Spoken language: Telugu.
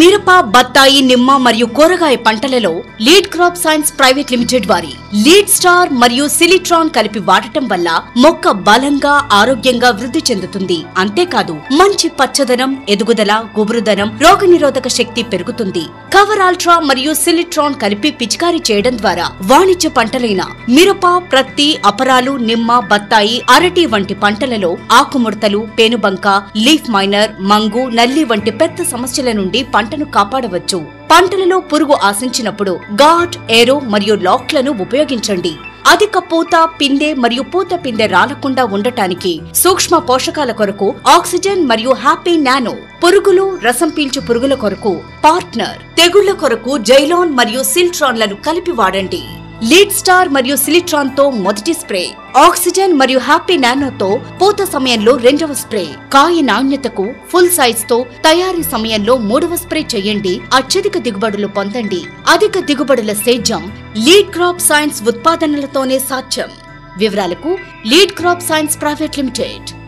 మిరప బత్తాయి నిమ్మ మరియు కూరగాయ పంటలలో lead crop science private limited వారి లీడ్ స్టార్ మరియు సిలిట్రాన్ కలిపి వాడటం వల్ల మొక్క బలంగా ఆరోగ్యంగా వృద్ధి చెందుతుంది అంతేకాదు మంచి పచ్చదనం ఎదుగుదల గుబురుదనం రోగనిరోధక శక్తి పెరుగుతుంది కవర్ అల్ట్రా మరియు సిలిట్రాన్ కలిపి పిచికారీ చేయడం ద్వారా వాణిజ్య పంటలైన మిరప ప్రత్తి అపరాలు నిమ్మ బత్తాయి అరటి వంటి పంటలలో ఆకుముడతలు పేనుబంక లీఫ్ మైనర్ మంగు నల్లి వంటి పెద్ద సమస్యల నుండి పంటను కాపాడవచ్చు పంటలలో పురుగు ఆశించినప్పుడు గాడ్ ఏరో మరియు లాక్లను ఉపయోగించండి అధిక పూత పిందె మరియు పూత పిందె రాలకుండా ఉండటానికి సూక్ష్మ పోషకాల కొరకు ఆక్సిజన్ మరియు హ్యాపీ నానో పురుగులు రసం పీల్చు పురుగుల కొరకు పార్ట్నర్ తెగుళ్ల కొరకు జైలాన్ మరియు సిల్ట్రాన్లను కలిపి వాడండి లీడ్ స్టార్ మరియు సిలిట్రాన్ తో మొదటి స్ప్రే ఆక్సిజన్ మరియు హ్యాపీ నానోతో పూత సమయంలో రెండవ స్ప్రే కాయ నాణ్యతకు ఫుల్ సైజ్ తో తయారీ సమయంలో మూడవ స్ప్రే చేయండి అత్యధిక దిగుబడులు పొందండి అధిక దిగుబడుల సేద్యం లీడ్ క్రాప్ సైన్స్ ఉత్పాదనలతోనే సాధ్యం వివరాలకు lead crop science private limited